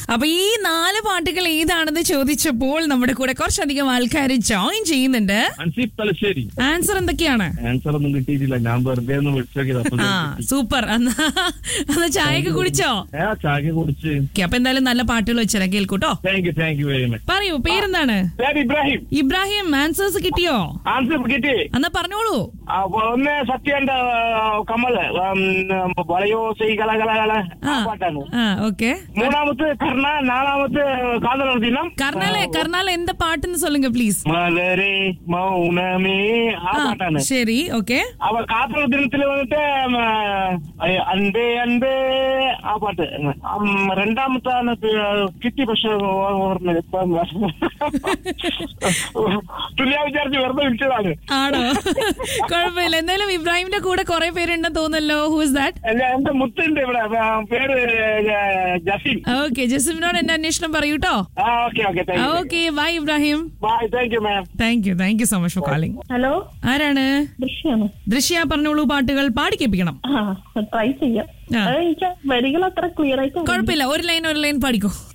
അപ്പൊ ഈ നാല് പാട്ടുകൾ ഏതാണെന്ന് ചോദിച്ചപ്പോൾ നമ്മുടെ കൂടെ കുറച്ചധികം ആൾക്കാർ ജോയിൻ ചെയ്യുന്നുണ്ട് അൻസിഫ് തലശ്ശേരി ആൻസർ എന്തൊക്കെയാണ് ആൻസർ ഒന്നും കിട്ടിയിട്ടില്ല ഞാൻ വെറുതെ ഒന്ന് വിളിച്ചോക്കിയത് അപ്പൊ ആ സൂപ്പർ അന്ന് അന്ന് ചായയൊക്കെ കുടിച്ചോ ആ ചായ കുടിച്ച് ഓക്കെ അപ്പൊ എന്തായാലും നല്ല പാട്ടുകൾ വെച്ചാൽ കേൾക്കൂട്ടോ thank you thank you very much പറയൂ പേരെന്താണ് പേര് ഇബ്രാഹിം ഇബ്രാഹിം ആൻസേഴ്സ് കിട്ടിയോ ആൻസർ കിട്ടി എന്നാ പറഞ്ഞോളൂ ആ, ഒന്ന് സത്യന്റെ കമല് ഉം, വളയോ സൈ കല കല കല ആ ആ പാട്ടാണ് ആ ഓക്കെ മൂന്നാമത്തെ കർണ നാലാമത്തെ കാതലർ ദിനം കർണാലെ കർണാല എന്താ പാട്ടെന്ന് சொல்லுங்க പ്ലീസ് മലരെ മൗനമേ ആ പാട്ടാണ് ശരി ഓക്കെ അവ കാതലർ ദിനത്തില് വന്നിട്ട് ഉം, ആ, അൻപേ അൻപേ ആ പാട്ട് ഉം, രണ്ടാമത്തെ ആണ് പി- കിട്ടി പക്ഷെ ഓർമ്മയില്ല. ഇപ്പം തുല്യ വിചാരിച്ച് വെറുതെ വിളിച്ചതാണ് ആണോ കുഴപ്പമില്ല എന്തായാലും ഇബ്രാഹിമിന്റെ കൂടെ കുറെ പേരുണ്ടെന്ന് തോന്നല്ലോ ഹു ഇസ് ദാറ്റ് അല്ല എന്റെ മുത്തുണ്ട് ഇവിടെ ആ, പേര് ആ, ജസീം ഓക്കെ ജസിമിനോട് എന്റെ അന്വേഷണം പറയൂട്ടോ ആ okay okay thank you okay bye Ibrahim bye thank you ma'am thank you thank you so much for calling hello ആരാണ് ദൃശ്യാണ് ദൃശ്യ പറഞ്ഞോളൂ പാട്ടുകൾ പാടിക്കേപ്പിക്കണം ആ ട്രൈ ചെയ്യാം ആ. അത് എനിക്ക് വരികൾ അത്ര ക്ലിയർ ആയിട്ട് കുഴപ്പമില്ല ഒരു ലൈൻ ഒരു ലൈൻ പാടിക്കോ